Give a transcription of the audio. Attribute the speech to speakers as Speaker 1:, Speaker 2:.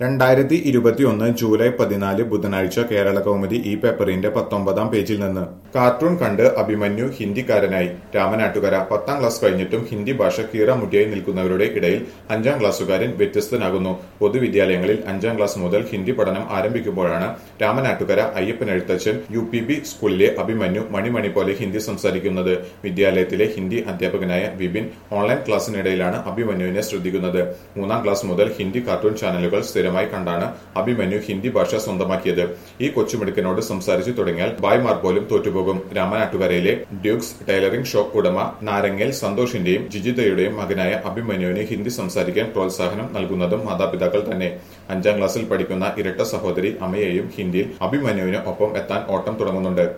Speaker 1: രണ്ടായിരത്തി ഇരുപത്തിയൊന്ന് ജൂലൈ പതിനാല് ബുധനാഴ്ച കേരള കൗമുദി ഈ പേപ്പറിന്റെ പത്തൊമ്പതാം പേജിൽ നിന്ന് കാർട്ടൂൺ കണ്ട് അഭിമന്യു ഹിന്ദിക്കാരനായി രാമനാട്ടുകര പത്താം ക്ലാസ് കഴിഞ്ഞിട്ടും ഹിന്ദി ഭാഷ കീറമുട്ടിയായി നിൽക്കുന്നവരുടെ ഇടയിൽ അഞ്ചാം ക്ലാസ്സുകാരൻ വ്യത്യസ്തനാകുന്നു പൊതുവിദ്യാലയങ്ങളിൽ അഞ്ചാം ക്ലാസ് മുതൽ ഹിന്ദി പഠനം ആരംഭിക്കുമ്പോഴാണ് Ramanattukara Ayyappan Ezhuthachan U P B സ്കൂളിലെ അഭിമന്യു മണിമണി പോലെ ഹിന്ദി സംസാരിക്കുന്നത് വിദ്യാലയത്തിലെ ഹിന്ദി അധ്യാപകനായ വിപിൻ ഓൺലൈൻ ക്ലാസ്സിനിടയിലാണ് അഭിമന്യുവിനെ ശ്രദ്ധിക്കുന്നത് മൂന്നാം ക്ലാസ് മുതൽ ഹിന്ദി കാർട്ടൂൺ ചാനലുകൾ സ്ഥിരമായി കണ്ടാണ് അഭിമന്യു ഹിന്ദി ഭാഷ സ്വന്തമാക്കിയത് ഈ കൊച്ചുമിടുക്കനോട് സംസാരിച്ചു തുടങ്ങിയാൽ ബായ്മാർ പോലും തോറ്റുപോകും രാമനാട്ടുകരയിലെ ഡ്യൂക്സ് ടൈലറിംഗ് ഷോപ്പ് ഉടമ നാരങ്ങൽ സന്തോഷിന്റെയും ജിജിതയുടെയും മകനായ അഭിമന്യുവിന് ഹിന്ദി സംസാരിക്കാൻ പ്രോത്സാഹനം നൽകുന്നതും മാതാപിതാക്കൾ തന്നെ അഞ്ചാം ക്ലാസ്സിൽ പഠിക്കുന്ന ഇരട്ട സഹോദരി അമ്മയെയും ഹിന്ദിയിൽ അഭിമന്യുവിന് ഒപ്പം എത്താൻ ഓട്ടം തുടങ്ങുന്നുണ്ട്